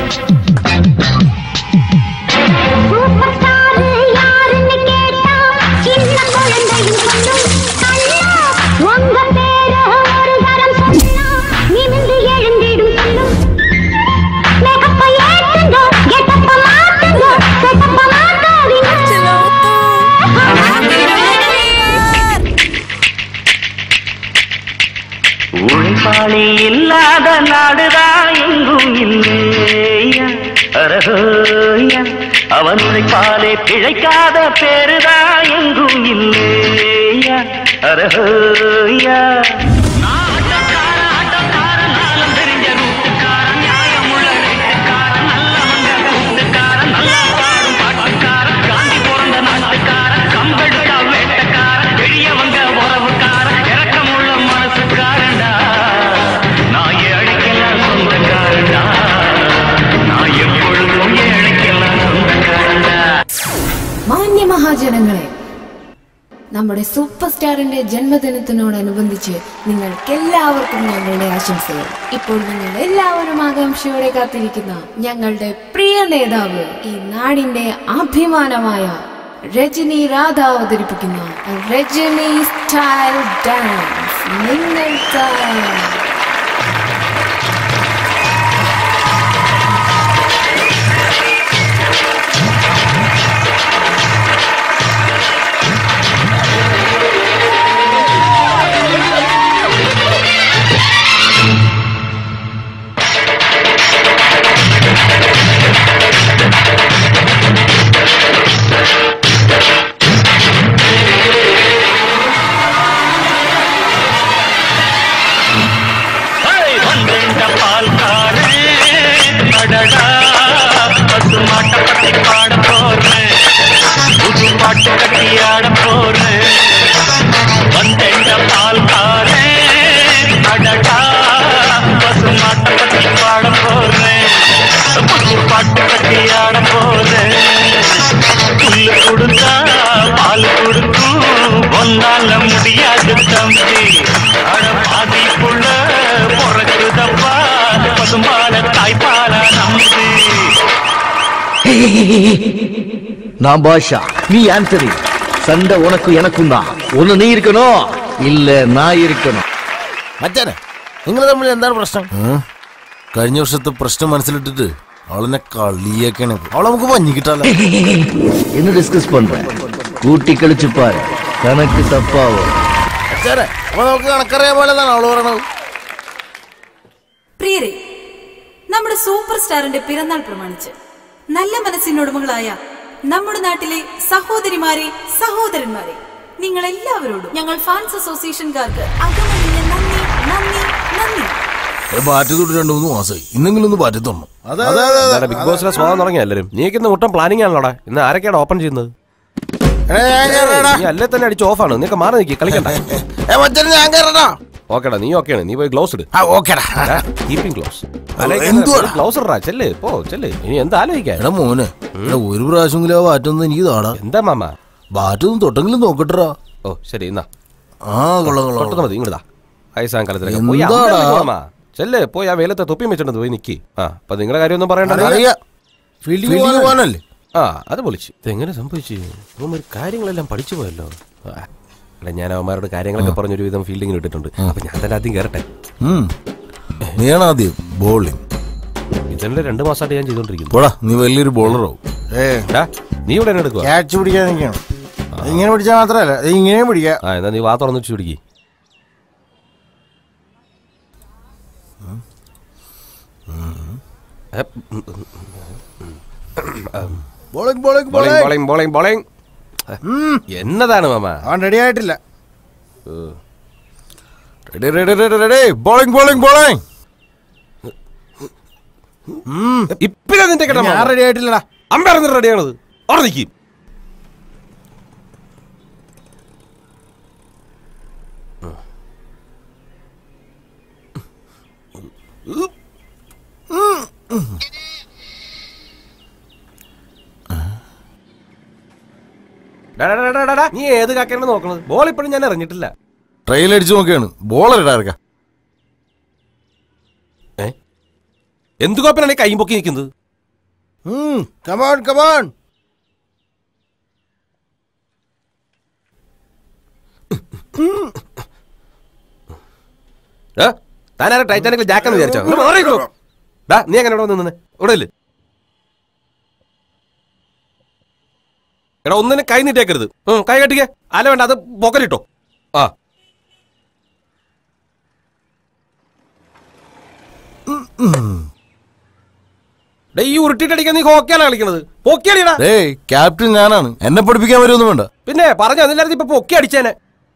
Super star யாருன்னு கேட்டா சின்ன குழந்தையும் சொல்லும் கண்ணா உங்க பேர ஒரு தரம் சொன்னா நிமிந்து எழுந்திடும் சொல்லும் மேக்கப்ப ஏத்துங்க கெட்டப்ப மாத்துங்க கெட்டப்ப மாத்தாதீங்க உழைப்பாளி இல்லாத நாடுதான் எங்கும் இல்லையா அரகோயா அவன் உழைப்பாலே பிழைக்காத பேருதான் எங்கும் இல்லையா அரகோயா பெரியவங்க உறவுக்கார இறக்கமுள்ள மனசுக்காரண்டா நான் ஏழைக்கெல்லாம் சொந்தக்காரண்டா நான் எப்பொழுதும் ஏழைக்கெல்லாம் சொந்தக்காரண்டா മാന്യ മഹാജനങ്ങളെ നമ്മുടെ സൂപ്പർ സ്റ്റാറിന്റെ ജന്മദിനത്തിനോടനുബന്ധിച്ച് നിങ്ങൾക്ക് എല്ലാവർക്കും ഞങ്ങളുടെ ആശംസകൾ ഇപ്പോൾ നിങ്ങൾ എല്ലാവരും ആകാംക്ഷയോടെ കാത്തിരിക്കുന്ന ഞങ്ങളുടെ പ്രിയ നേതാവ് ഈ നാടിന്റെ അഭിമാനമായ രജനി രാധ അവതരിപ്പിക്കുന്ന രജനി സ്റ്റൈൽ ഡാൻസ് നിങ്ങൾക്കായി வந்தெண்ட பால்காரே அடடா பசு மாட்டை பத்தி பாட போறேன் புது பாட்டு கட்டி ஆட போறேன் வந்தெண்ட பால்காரே அடடா பசு மாட்டை பத்தி பாட போறேன் புது பாட்டு கட்டி ஆட போறேன் புல்லு கொடுத்தா பால் கொடுக்கும் ஒன்னால முடியாது தம்பி அட பாதி புள்ள பிறக்குதப்பா பசும்பால தாய்ப்பால நம்பி நான் பாஷா நீ ஆண்டனி சண்டை உனக்கும் எனக்கும் தான் ஒண்ணு நீ இருக்கணும் இல்ல நான் இருக்கணும் മച്ചാനെ നിങ്ങൾ തമ്മിൽ എന്താണ് പ്രശ്നം കഴിഞ്ഞ വർഷത്തെ പ്രശ്നം മനസ്സിലിട്ടിട്ട് അവളെന്നെ കളിയാക്കാണ് അവളെ നമുക്ക് പഞ്ഞി കിട്ടാലോ என்ன டிஸ்கஸ் பண்ற கூட்டி கழிச்சு பாரு கணக்கு தப்பாவும் മച്ചാനെ അപ്പൊ നമുക്ക് കണക്കറിയാൻ പോലെ അവള് പറയണത് പ്രിയരെ നമ്മുടെ സൂപ്പർ സ്റ്റാറിന്റെ പിറന്നാൾ പ്രമാണിച്ച് നല്ല മനസ്സിനുടമകളായ നമ്മുടെ നാട്ടിലെ സഹോദരിമാരെ സഹോദരന്മാരെ നിങ്ങൾ എല്ലാവരോടും ഞങ്ങൾ ഫാൻസ് അസോസിയേഷൻകാർക്ക് അകമഴിഞ്ഞ നന്ദി നന്ദി നന്ദി ബാറ്റ് തൊട്ട് രണ്ടു മൂന്ന് മാസമായി ഇന്നെങ്കിലും ഒന്ന് ബാറ്റ് തൊന്നു അതെ അതെ എന്താണ് ബിഗ് ബോസിലെ സ്വഭാവം തുടങ്ങിയ എല്ലാരും നീക്ക് ഇന്ന് മുട്ടം പ്ലാനിങ് ആണല്ലോടാ ഇന്ന് ആരൊക്കെയാണ് ഓപ്പൺ ചെയ്യുന്നത് നീ അല്ലേ തന്നെ അടിച്ച് ഓഫാണ് നീക്ക് മാറി നിൽക്കി കളിക്കണ്ട മച്ചാനെ ഞാൻ കയറടാ ഓക്കേടാ നീ ഓക്കെയാണ് നീ പോയി ഗ്ലൗസ് ഇട് ആ ഓക്കേടാ കീപ്പിംഗ് ഗ്ലൗസ് എന്തുവാടാ? ഗ്ലൗസ് ഇടാ ചെല്ല് പോ ചെല്ല് ഇനി എന്താ ആലോചിക്കാൻ എടാ മോനെ എടാ ഒരു പ്രാവശ്യമെങ്കിലും ആ ബാറ്റൊന്നും എനിക്ക് താടാ എന്താ മാമ ബാറ്റൊന്നും തൊട്ടെങ്കിലും നോക്കട്ടടാ ഓ ശരി എന്നാ ആ കൊള്ളാം കൊള്ളാം തൊട്ടത് മതി ഇങ്ങടാ വയസ്സാം കാലത്തിലൊക്കെ പോയി എന്താടാ? അമ്പലത്തിൽ പോവാമാ. ചെല്ല് പോയി ആ വെയിലത്തെ തൊപ്പി വെച്ചിട്ടുണ്ട് പോയി നിക്കി ആ അപ്പൊ നിങ്ങളുടെ കാര്യമൊന്നും പറയണ്ട അറിയാം ഫീൽഡിൽ പോകാനല്ലേ ആ അത് പൊളിച്ച് ഇതെങ്ങനെ സംഭവിച്ചു ഒരു കാര്യങ്ങളെല്ലാം പഠിച്ചു പോയല്ലോ ആ, എടാ ഞാൻ അവന്മാരോട് കാര്യങ്ങളൊക്കെ പറഞ്ഞൊരു വിധം ഫീൽഡിങ്ങിന് ഇട്ടിട്ടുണ്ട് അപ്പൊ ഞാൻ തന്നെ ആദ്യം കയറട്ടെ ഉം. നീയാണ് ആദ്യം ബോളിംഗ് ഇതന്നെ രണ്ട് മാസമായിട്ട് ഞാൻ ചെയ്തോണ്ടിരിക്കുന്നു പോടാ നീ വലിയൊരു ബോളറാവും എടാ, നീ ഇവിടെ എന്നെ എടുക്കുക ക്യാച്ച് പിടിക്കാൻ നിൽക്കണം ഇങ്ങനെ പിടിച്ചാൽ മാത്രമല്ല ഇങ്ങനെ പിടിക്കാം ആ എന്നാ നീ വാ തുറന്നു വെച്ച് പിടിക്ക് ഏ, ഉം, ഉം, bowling bowling bowling bowling bowling bowling എന്നതാണ് മാമ അവൻ റെഡി ആയിട്ടില്ല ready ready ready ready bowling bowling bowling ഇപ്പിതാ നിന്റെ കേട്ടോ ഞാൻ റെഡി ആയിട്ടില്ലടാ അമ്പയർ റെഡിയാണത് അവിടെ നിൽക്കും നീ ഏത് കാക്കയാണ് നോക്കണത് ബോൾ ഇപ്പോഴും ഞാൻ എറിഞ്ഞിട്ടില്ല ട്രെയിൽ അടിച്ചു നോക്കിയാണ് ബോളർ ഇടാ ഏ എന്ത് കോപ്പനാണ് ഈ കൈ പൊക്കി നിൽക്കുന്നത് കമാൺ കമാൺ താനാരെ ടൈറ്റാനിക്കിൽ ജാക്കെന്ന് വിചാരിച്ചോ ഇങ്ങ് മാറിക്കോ. ഡാ നീ എങ്ങനെ ഇവിടെ നിന്ന് ഇവിടെ ഇല്ല എടാ ഒന്നിനെ കൈ നീട്ടിയേക്കരുത് ഉം, കൈ കെട്ടിക്കേ അല്ല വേണ്ട അത് പൊക്കലിട്ടോ ആ ഡേ ഈ ഉരുട്ടിട്ടടിക്കാൻ നീ ഹോക്കിയാണ് കളിക്കണത് പൊക്കി അടിയടാ ഏയ് ക്യാപ്റ്റൻ ഞാനാണ് എന്നെ പഠിപ്പിക്കാൻ വരുമൊന്നും വേണ്ട പിന്നെ പറഞ്ഞു അതില്ലാതെ ഇപ്പൊ പൊക്കി അടിച്ചേനെ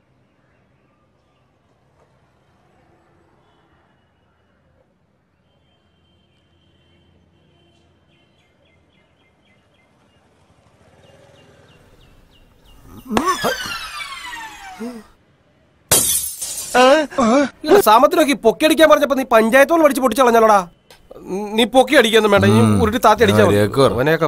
സാമത്തിനൊക്കെ പൊക്കി അടിക്കാൻ പറഞ്ഞപ്പോ നീ പഞ്ചായത്തോട് പഠിച്ച് പൊട്ടിച്ചു കളഞ്ഞല്ലോടാ നീ പൊക്കി അടിക്കൊന്നും വേണ്ട നീ ഉരുട്ടി താത്തി അടിച്ചാ മതി. മര്യാദക്ക് പറ. അവനെയൊക്കെ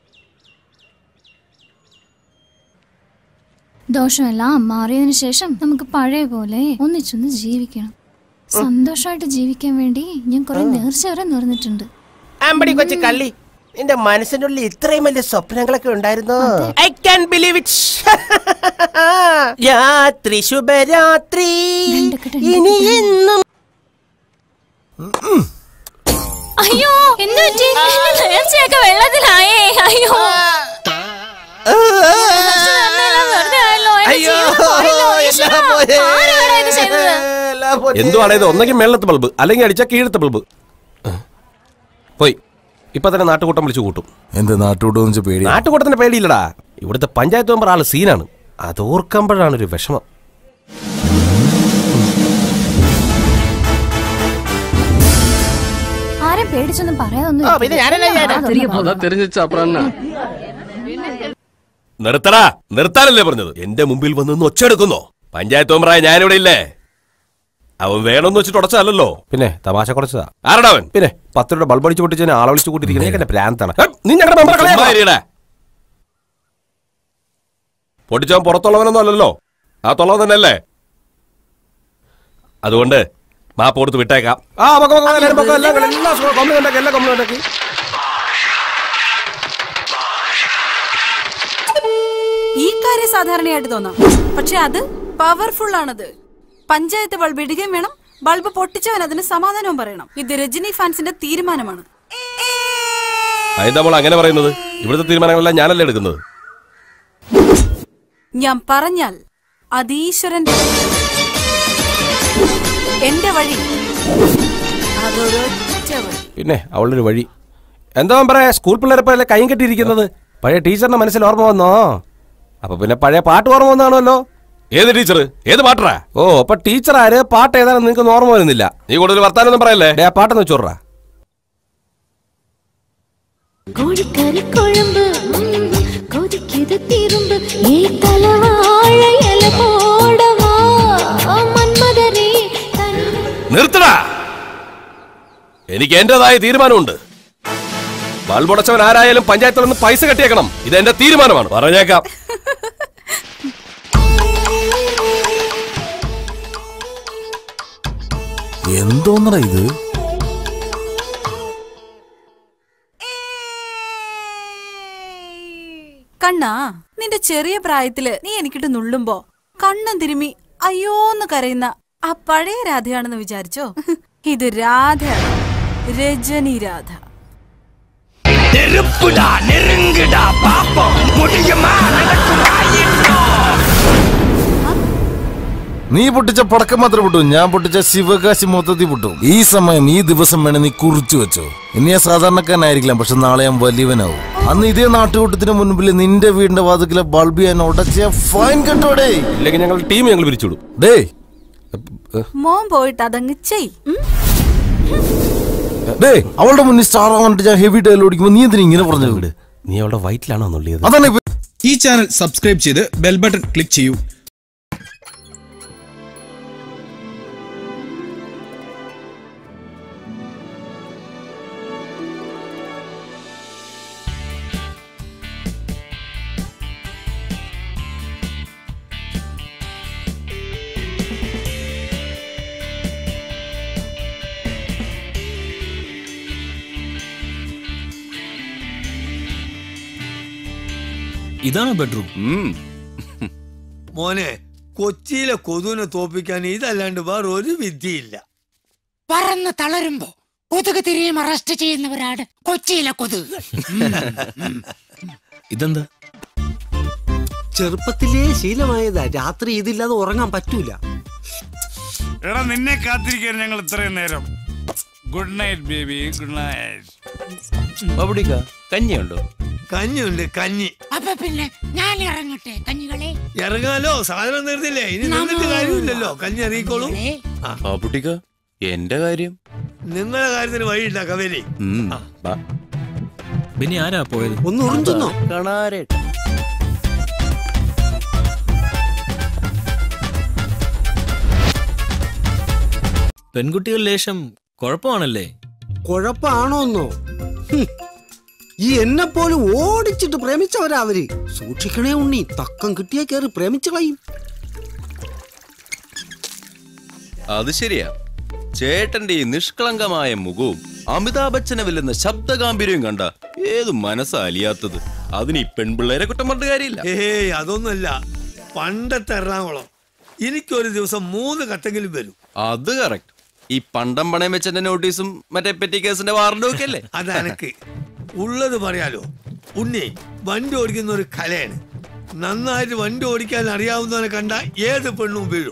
ദോഷമെല്ലാം മാറിയതിനു ശേഷം നമുക്ക് പഴയ പോലെ ഒന്നിച്ചൊന്ന് ജീവിക്കണം സന്തോഷമായിട്ട് ജീവിക്കാൻ വേണ്ടി ഞാൻ കുറെ നേർച്ച വരെ നേർന്നിട്ടുണ്ട് അമ്പടി കൊച്ചു കള്ളി നിന്റെ മനസ്സിന്റെ ഉള്ളിൽ ഇത്രയും വലിയ സ്വപ്നങ്ങളൊക്കെ ഉണ്ടായിരുന്നു ഐ ക്യാൻ ബിലീവ് ഇറ്റ് രാത്രി ശുഭരാത്രി ഇനി എന്നും അയ്യോ എന്ത് പറ്റി എന്റെ നേർച്ചയൊക്കെ വെള്ളത്തിലായേ അയ്യോ വെറുതെ ആയല്ലോ എന്റെ ജീവൻ പോയല്ലോ. ഈശ്വരാ, ആരാടാ ഇത് ചെയ്തത് എന്തുവാണ് ഇത് ഒന്നെങ്കിൽ മേളത്തെ ബൾബ് അല്ലെങ്കിൽ അടിച്ച കീഴത്തെ ബൾബ് പോയി ഇപ്പൊ തന്നെ നാട്ടുകൂട്ടം വിളിച്ചു കൂട്ടും എന്ത് നാട്ടുകൂട്ടം വെച്ച് പേടി നാട്ടുകൂട്ടത്തിന്റെ പേടിയില്ലടാ ഇവിടുത്തെ പഞ്ചായത്ത് മെമ്പർ ആള് സീനാണ് അത് ഓർക്കുമ്പോഴാണ് ഒരു വിഷമം ആരും പേടിച്ചൊന്നും പറയാതൊന്നും നിർത്തടാ നിർത്താനല്ലേ പറഞ്ഞത് എന്റെ മുമ്പിൽ വന്ന് നിന്ന് ഒച്ചെടുക്കുന്നോ പഞ്ചായത്ത് മെമ്പറായ ഞാനിവിടെ ഇല്ലേ അവൻ വേണമെന്ന് വെച്ചിട്ട് ഉടച്ചതല്ലോ പിന്നെ തമാശ കുറച്ചതാ ആരടാ അവൻ പിന്നെ പത്ത് രൂപ ബൾബ് അടിച്ചു പൊട്ടിച്ച് ആളവിളിച്ചു കൂട്ടിയിരിക്കുന്ന പ്രാന്താണ് ഹെ, നീ ഞങ്ങളുടെ മെമ്പറെ കളയാ പൊട്ടിച്ചവൻ പുറത്തുള്ളവനൊന്നും അല്ലല്ലോ ആ തൊള്ളവൻ തന്നെയല്ലേ അതുകൊണ്ട് മാപ്പ് കൊടുത്ത് വിട്ടേക്കാം ആ പൊക്കോ, പൊക്കോ, എല്ലാവരും പൊക്കോ, എല്ലാം കൂടെ, എല്ലാ സുഖം, compliment ആക്കി, എല്ലാം compliment ആക്കി. ഈ കാര്യം സാധാരണയായിട്ട് തോന്നാം പക്ഷെ അത് പവർഫുൾ ആണത് പഞ്ചായത്ത് ബൾബ് ഇടുകയും വേണം ബൾബ് പൊട്ടിച്ചവൻ അതിന് സമാധാനവും പറയണം ഇത് രജനി ഫാൻസിന്റെ തീരുമാനമാണ് അതിന്റെ നമ്മൾ അങ്ങനെ പറയുന്നത് ഇവിടുത്തെ തീരുമാനങ്ങളെല്ലാം ഞാനല്ലേ എടുക്കുന്നത് ഞാൻ പറഞ്ഞാൽ അത് ഈശ്വരന്റെ എന്റെ വഴി അതൊരൊറ്റ വഴി പിന്നെ അവളൊരു വഴി എന്താ പറയാ സ്കൂൾ പിള്ളേരെ പോലെ കൈയും കെട്ടിയിരിക്കുന്നത് പഴയ ടീച്ചറിന്റെ മനസ്സിൽ ഓർമ്മ വന്നോ അപ്പൊ പിന്നെ പഴയ പാട്ട് ഓർമ്മ വന്നാണല്ലോ ഏത് ടീച്ചർ ഏത് പാട്ടറാ ഓ അപ്പൊ ടീച്ചർ ആര് പാട്ട് ഏതാണെന്ന് നിങ്ങൾക്ക് ഓർമ്മ വരുന്നില്ല നീ കൂടുതൽ വർത്താനൊന്നും പറയല്ലേ ഡേ, ആ പാട്ടെന്ന് വെച്ചോറാ കോഴിക്കറി കുഴമ്പ് കൊതിക്കത് തിരുമ്പ് ഈ തലവാഴ ഇല പോടവാ മന്മദരേ നിർത്തടാ എനിക്ക് എന്റേതായ തീരുമാനമുണ്ട് ബൾബുടച്ചവൻ ആരായാലും പഞ്ചായത്തിൽ നിന്ന് പൈസ കെട്ടിയേക്കണം ഇത് എന്റെ തീരുമാനമാണ് പറഞ്ഞേക്കാം എന്തോന്നടാ ഇത് കണ്ണാ നിന്റെ ചെറിയ പ്രായത്തില് നീ എനിക്കിട്ട് നുള്ളുമ്പോ കണ്ണും തിരുമ്മി അയ്യോന്ന് കരയുന്ന ആ പഴയ രാധയാണെന്ന് വിചാരിച്ചോ ഇത് രാധയാണ് രജനി രാധ നീ പൊട്ടിച്ച പടക്കം മാത്രം പൊട്ടു ഞാൻ പൊട്ടിച്ച ശിവകാശി മൊത്തത്തിൽ പൊട്ടു ഈ സമയം ഈ ദിവസം വേണേ നീ കുറിച്ചു വെച്ചോ ഇനി ഞാൻ സാധാരണക്കാരനായിരിക്കില്ല പക്ഷെ നാളെ ഞാൻ വലിയവനാവും അന്ന് ഇതേ നാട്ടുകൂട്ടത്തിന് മുൻപിൽ നിന്റെ വീടിന്റെ വാതിക്കലെ ബൾബ് ഞാൻ ഉടച്ച ഫൈൻ കെട്ടോടേ ഇല്ലെങ്കിൽ ഞങ്ങൾ ടീം ഞങ്ങൾ പിരിച്ചുവിടും ഡേ മോൻ പോയിട്ട് അതങ്ങ് ചെയ് ഉം? ഡേ അവളുടെ മുന്നിൽ സ്റ്റാർ ആവാനിട്ട് ഞാൻ ഹെവി ഡയലോഗ് ഓടിക്കുമ്പോ നീ എന്തിനാ ഇങ്ങനെ പറഞ്ഞത് നീ അവളുടെ വയറ്റിലാണോ നുള്ളിയത് അതാണ് ഇപ്പൊ ഈ ചാനൽ സബ്സ്ക്രൈബ് ചെയ്ത് ബെൽ ബട്ടൺ ക്ലിക്ക് ചെയ്യൂ ഇതാണോ ബെഡ്റൂം മോനെ കൊച്ചിയിലെ കൊതുവിനെ തോപ്പിക്കാൻ ഇതല്ലാണ്ട് വേറെ ഒരു വിദ്യയില്ല പറന്ന് തളരുമ്പോ കൊതുക് തിരിയും അറസ്റ്റ് ചെയ്യുന്നവരാണ് കൊച്ചിയിലെ കൊതുക് ഇതെന്താ ചെറുപ്പത്തിലേ ശീലമായതാ രാത്രി ഇതില്ലാതെ ഉറങ്ങാൻ പറ്റൂല എടാ നിന്നെ കാത്തിരിക്കാൻ ഞങ്ങൾ ഇത്രയും നേരം good night baby good night കഞ്ഞിയുണ്ടോ കഞ്ഞിയുണ്ട് കഞ്ഞി അപ്പൊ പിന്നെ ഞാൻ ഇറങ്ങട്ടെ കഞ്ഞികളെ ഇറങ്ങാലോ സാധനം നിർത്തില്ലേ ഇനി നിന്നിട്ട് കാര്യമില്ലല്ലോ കഞ്ഞി ഇറങ്ങിക്കോളൂ ആ, ബാബുട്ടിക്ക എന്റെ കാര്യം നിങ്ങളുടെ കാര്യത്തിന് വഴിയില്ല കവേലി ഉം, ബാ. പിന്നെ ആരാ പോയത് ഒന്ന് ഉറിഞ്ചുന്നോ കാണാരേ പെൺകുട്ടികൾ ലേശം കുഴപ്പമാണല്ലേ കുഴപ്പാണോന്നോ ഹും. ഈ എന്നെ പോലും ഓടിച്ചിട്ട് പ്രേമിച്ചവരാ അവര് സൂക്ഷിക്കണേ ഉണ്ണി തക്കം കിട്ടിയാ കയറി പ്രേമിച്ചു കളയും അത് ശരിയാ ചേട്ടന്റെ ഈ നിഷ്കളങ്കമായ മുഖവും അമിതാഭ് ബച്ചനെ വെല്ലുന്ന ശബ്ദഗാംഭീര്യവും കണ്ട ഏത് മനസ്സാ അലിയാത്തത് അതിന് ഈ പെൺപിള്ളേരെ കുറ്റം പറഞ്ഞ കാര്യമില്ല ഏയ് അതൊന്നുമല്ല പണ്ടത്തെ എറണാകുളം എനിക്കൊരു ദിവസം മൂന്ന് കത്തെങ്കിലും വരും അത് കറക്റ്റ് ഈ പണ്ടം പണയം വെച്ചെന്റെ നോട്ടീസും മറ്റേ പെറ്റി കേസിന്റെ വാറണ്ടും ഒക്കെ അല്ലേ അതെനക്ക് ഉള്ളത് പറയാലോ ഉണ്ണി വണ്ടി ഓടിക്കുന്ന ഒരു കലയാണ് നന്നായിട്ട് വണ്ടി ഓടിക്കാൻ അറിയാവുന്നവനെ കണ്ട ഏത് പെണ്ണും വീഴും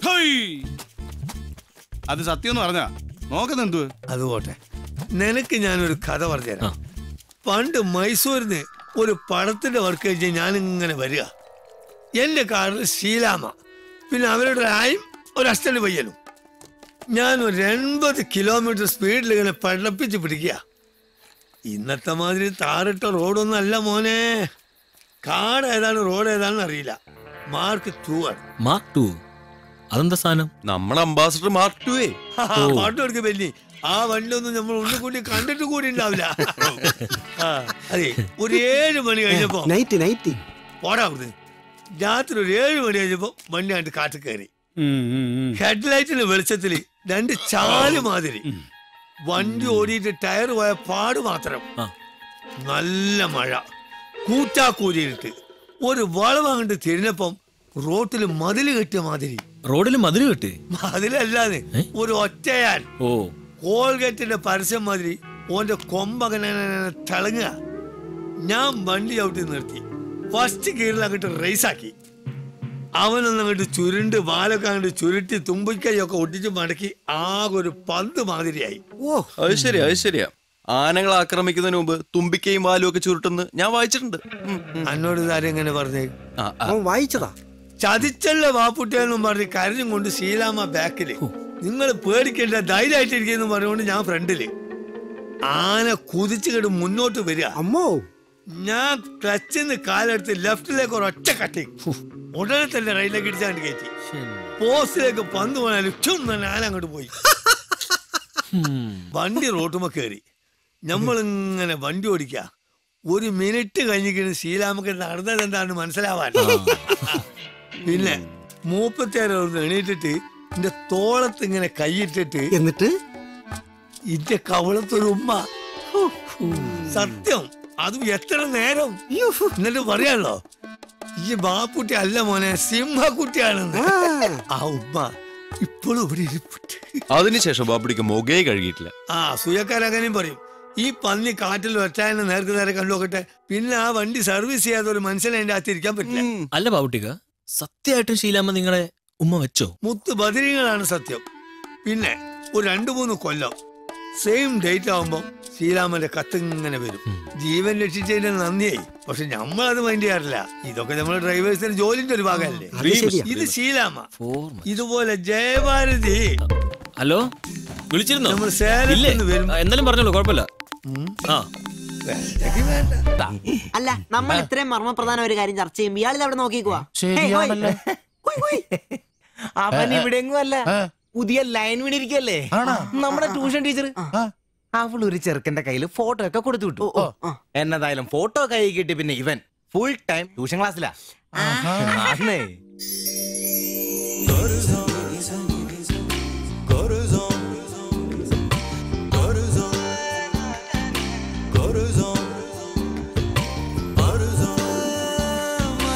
അത് സത്യം എന്ന് പറഞ്ഞാ നോക്കുന്നെന്തു അത് പോട്ടെ നിനക്ക് ഞാനൊരു കഥ പറഞ്ഞുതരാം പണ്ട് മൈസൂരിന്ന് ഒരു പടത്തിന്റെ വർക്ക് കഴിഞ്ഞ് ഞാനിങ്ങനെ വരിക എന്റെ കാറിൽ ശീലാമ പിന്നെ അവരുടെ ആയും ഒരു അസ്റ്റന്റ് പയ്യനും ഞാൻ ഒരു എൺപത് കിലോമീറ്റർ സ്പീഡിൽ ഇങ്ങനെ പടപ്പിച്ച് പിടിക്കുക ഇന്നത്തെ മാതിരി താറിട്ട റോഡൊന്നും അല്ല മോനെ കാട് ഏതാണ് റോഡ് ഏതാണെന്ന് അറിയില്ല മാർക്ക് ടു ആണ് മാർക്ക് ടു അതെന്താ സാധനം നമ്മളെ അംബാസിഡർ മാർക്ക് ടുവേ പാട്ട് കൊടുക്ക ബെന്നി ആ വണ്ടിയൊന്നും നമ്മൾ ഉള്ളിൽ കൂടി കണ്ടിട്ട് കൂടി ഉണ്ടാവില്ല ആ, അതെ ഒരു ഏഴ് മണി കഴിഞ്ഞപ്പോ നൈറ്റ് നൈറ്റ് പോടാ അവിടുന്ന് രാത്രി ഒരു ഏഴ് മണി കഴിഞ്ഞപ്പോ വണ്ടി കണ്ട് കാറ്റ് കയറി ഹെഡ്ലൈറ്റിന്റെ വെളിച്ചത്തില് രണ്ട് ചാല് മാതിരി വണ്ടി ഓടിയിട്ട് ടയർ പോയ പാട് മാത്രം നല്ല മഴ കൂറ്റാക്കൂരിയിട്ട് ഒരു വളവ് അങ്ങോട്ട് തിരിഞ്ഞപ്പം റോട്ടിൽ മതില് കെട്ടിയ മാതിരി റോഡിൽ മതില് കിട്ടി മതിലല്ലാതെ ഒരു ഒറ്റയാൻ ഓ കോൾഗേറ്റിന്റെ പരസ്യം മാതിരി ഓന്റെ കൊമ്പങ്ങനെ തിളങ്ങുക ഞാൻ വണ്ടി ചവിട്ടി നിർത്തി ഫസ്റ്റ് ഗിയറിൽ അങ്ങോട്ട് റേസാക്കി അവനൊന്ന് അങ്ങോട്ട് ചുരുണ്ട് വാലൊക്കെ അങ്ങോട്ട് ചുരുട്ടി തുമ്പിക്കൈയൊക്കെ ഒട്ടിച്ച് മടക്കി ആകെ ഒരു പന്ത് മാതിരിയായി ഓ അത് ശരിയാ അത് ശരിയാ ആനകളെ ആക്രമിക്കുന്നതിന് മുമ്പ് തുമ്പിക്കയും വാലും ഒക്കെ ചുരുട്ടെന്ന് ഞാൻ വായിച്ചിട്ടുണ്ട് ഉം, ഉം. എന്നോട് ഇതാരും എങ്ങനെ പറഞ്ഞേ ആ, ആ. അവൻ വായിച്ചതാ ചതിച്ചല്ല വാപ്പുട്ടിയെന്നും പറഞ്ഞ് കരഞ്ഞും കൊണ്ട് ശീലാമ്മ ബാക്കില് നിങ്ങൾ പേടിക്കേണ്ട ധൈര്യമായിട്ടിരിക്കുന്നു പറഞ്ഞുകൊണ്ട് ഞാൻ ഫ്രണ്ടില് ആന കുതിച്ചുകിട്ട് മുന്നോട്ട് വരിക അമ്മോ ഞാൻ ക്ലച്ചിന്ന് കാലെടുത്ത് ലെഫ്റ്റിലേക്ക് ഒരു ഒറ്റ കട്ടി ഉടനെ തന്നെ റൈറ്റിലേക്ക് ഇടിച്ചാണ്ട് കയറ്റി പോസ്റ്റിലേക്ക് പന്ത് പോയാലും ചും തന്നെ ആന അങ്ങോട്ട് പോയി വണ്ടി റോട്ടുമ്മ കയറി നമ്മളിങ്ങനെ വണ്ടി ഓടിക്ക ഒരു മിനിറ്റ് കഴിഞ്ഞിട്ട് ശീലാമക്ക് നടന്നത് എന്താണെന്ന് മനസ്സിലാവാൻ പിന്നെ മൂപ്പത്തേരെ ഒന്ന് എണീറ്റിട്ട് എന്റെ തോളത്ത് ഇങ്ങനെ കൈയിട്ടിട്ട് എന്നിട്ട് ഇന്റെ കവളത്തൊരു ഉമ്മ സത്യം അതും എത്ര നേരം എന്നിട്ട് പറയാലോ ഈ ബാപ്പുട്ടി അല്ല മോനെ സിംഹക്കുട്ടിയാണെന്ന് ആ ഉമ്മ ഇപ്പോഴും ഇവിടെ ഇരിപ്പുണ്ട് അതിനുശേഷം ബാബുടിക്ക് മുഖേ കഴുകിയിട്ടില്ല ആ സൂയക്കാരങ്ങനെയും പറയും ഈ പന്നി കാറ്റിൽ ഒറ്റായനെ നേർക്ക് നേരെ കണ്ടു നോക്കട്ടെ പിന്നെ ആ വണ്ടി സർവീസ് ചെയ്യാത്ത ഒരു മനുഷ്യനെ അതിന്റെ അകത്ത് ഇരിക്കാൻ പറ്റില്ല അല്ല ബാബുട്ടിക സത്യമായിട്ടും ശീലാമ്മ നിങ്ങളെ ഉമ്മ വെച്ചോ മുത്ത് ബദിരികളാണ് സത്യം പിന്നെ ഒരു രണ്ടു മൂന്ന് കൊല്ലം സെയിം ഡേറ്റ് ആവുമ്പോ ശ്രീരാമന്റെ കത്ത് ഇങ്ങനെ വരും ജീവൻ രക്ഷിച്ചതിന്റെ നന്ദിയായി പക്ഷെ നമ്മളത് മൈൻഡ് ചെയ്യാറില്ല ഇതൊക്കെ നമ്മുടെ ഡ്രൈവേഴ്സിന് ജോലിന്റെ ഒരു ഭാഗമല്ലേ അത് ശരിയാ. ഇത് ശീലാമ ഇതുപോലെ ജയഭാരതി ഹലോ വിളിച്ചിരുന്നോ നമ്മൾ സേലത്ത് ഇല്ലേ നിന്ന് വരും. ആ, എന്നാലും പറഞ്ഞോളൂ കുഴപ്പമില്ല ആ അല്ല നമ്മൾ ഇത്രയും മർമ്മപ്രധാന ഒരു കാര്യം ചർച്ച ചെയ്യുമ്പോൾ ഇയാളിത് അവിടെ നോക്കിക്കുവാ ശരിയാണല്ലോ. അവൻ ഇവിടെയെങ്ങും അല്ല പുതിയ ലൈൻ വീണിരിക്കല്ലേ നമ്മുടെ ട്യൂഷൻ ടീച്ചർ അവൾ ഒരു ചെറുക്കന്റെ കയ്യിൽ ഫോട്ടോ ഒക്കെ കൊടുത്തു വിട്ടു എന്നതായാലും ഫോട്ടോ കൈ കിട്ടി പിന്നെ ഇവൻ ഫുൾ ടൈം ട്യൂഷൻ ക്ലാസ്സിലാ ആണേ ആ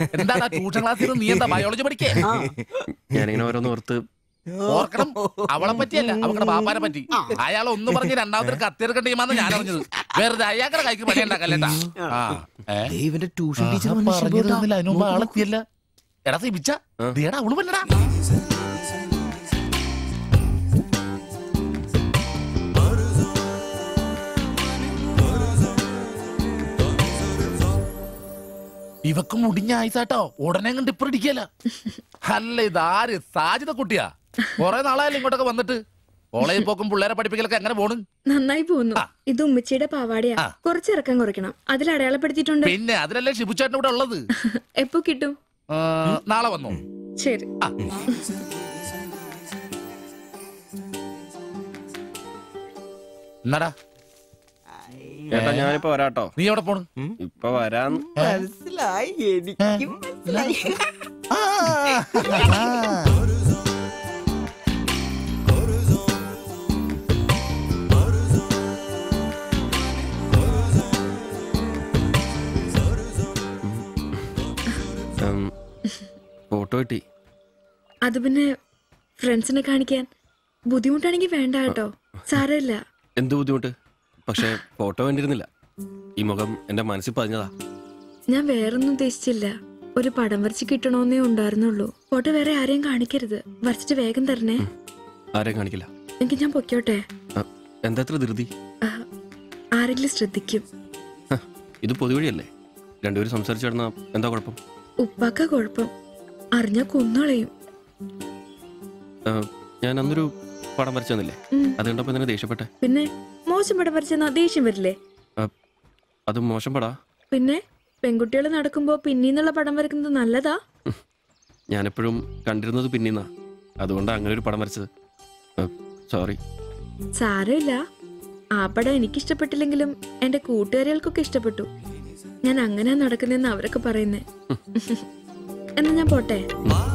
എന്താ ട്യൂഷൻ ക്ലാസ്സിൽ നീ എന്താ ബയോളജി പഠിക്കേ ഞാനിങ്ങനെ ഓരോന്ന് ഓർത്ത് ഓർക്കണം അവളെ പറ്റിയല്ല അവളുടെ ബാപ്പാനെ പറ്റി അയാൾ ഒന്ന് പറഞ്ഞ് രണ്ടാമത്തെ കത്തിയെടുക്കേണ്ട ടീമാന്ന് ഞാൻ അറിഞ്ഞത് വെറുതെ അയാളുടെ കൈക്ക് പണി ഉണ്ടാക്കല്ലേട്ടാ ആ ഏ? ഇവന്റെ ട്യൂഷൻ ആ, ടീച്ചർ പറഞ്ഞു തന്നില്ല അതിന് മുമ്പ് ആളെത്തിയല്ല എടാ സിബിച്ച ദേടാ അവള് പറ്റടാ ഇവക്ക് മുടിഞ്ഞ ആയിസാട്ടോ ഉടനെ കണ്ട് ഇപ്പൊ ഇടിക്കല അല്ല ഇതാര് സാജിത കുട്ടിയാ കൊറേ നാളായല്ലോ ഇങ്ങോട്ടൊക്കെ വന്നിട്ട് കോളേജിൽ പോക്കും പിള്ളേരെ പഠിപ്പിക്കലൊക്കെ എങ്ങനെ പോണ് നന്നായി പോകുന്നു ഇത് ഉമ്മച്ചിയുടെ പാവാടയാ കുറച്ച് ഇറക്കം കുറയ്ക്കണം അതിൽ അടയാളപ്പെടുത്തിയിട്ടുണ്ട് പിന്നെ അതിലല്ലേ ഷിബുച്ചേട്ടൻ ഇവിടെ ഉള്ളത് എപ്പോ കിട്ടും ആ, നാളെ വന്നു ശരി എന്നടാ ഏട്ടാ ഞാനിപ്പോ വരാട്ടോ നീ എവിടെ പോണ് ഇപ്പൊ വരാൻ മനസ്സിലായി എനിക്കും മനസ്സിലായി ഫോട്ടോ കിട്ടി അത് പിന്നെ ഫ്രണ്ട്സിനെ കാണിക്കാൻ ബുദ്ധിമുട്ടാണെങ്കിൽ വേണ്ട കേട്ടോ സാരമില്ല എന്ത് ബുദ്ധിമുട്ട് പക്ഷെ ഫോട്ടോ വേണ്ടിയിരുന്നില്ല ഈ മുഖം എന്റെ മനസ്സിൽ പതിഞ്ഞതാ ഞാൻ വേറൊന്നും ഉദ്ദേശിച്ചില്ല ഒരു പടം വരച്ച് കിട്ടണമെന്നേ ഉണ്ടായിരുന്നുള്ളൂ ഫോട്ടോ വേറെ ആരെയും കാണിക്കരുത് വരച്ചിട്ട് വേഗം തരണേ ആരെയും കാണിക്കില്ല എനിക്ക് ഞാൻ പൊക്കോട്ടെ ആ, എന്താ ഇത്ര ധൃതി ആരെങ്കിലും ശ്രദ്ധിക്കും ഹ, ഇത് പൊതുവഴിയല്ലേ രണ്ടുപേരും സംസാരിച്ചു കിടന്ന എന്താ കുഴപ്പം ഉപ്പാക്ക കുഴപ്പം അറിഞ്ഞാ കൊന്നളയും ആ, ഞാൻ അന്നൊരു പടം വരച്ചു തന്നില്ലേ ഉം. അത് കണ്ടപ്പോ തന്നെ ദേഷ്യപ്പെട്ടെ പിന്നെ മോശം പടം വരച്ചെന്നാ ദേഷ്യം വരില്ലേ ആ, അത് മോശം പടാ പിന്നെ പെൺകുട്ടികൾ നടക്കുമ്പോ പിന്നീന്നുള്ള പടം വരക്കുന്നത് നല്ലതാ ഞാനെപ്പോഴും കണ്ടിരുന്നത് പിന്നീന്നാ അതുകൊണ്ടാണ് അങ്ങനെ ഒരു പടം വരച്ചത് സോറി സാരമില്ല ആ പടം എനിക്ക് ഇഷ്ടപ്പെട്ടില്ലെങ്കിലും എന്റെ കൂട്ടുകാരികൾക്കൊക്കെ ഇഷ്ടപ്പെട്ടു ഞാൻ അങ്ങനെ നടക്കുന്നതെന്ന് അവരൊക്കെ പറയുന്നേ എന്നാ ഞാൻ പോട്ടെ ഉം.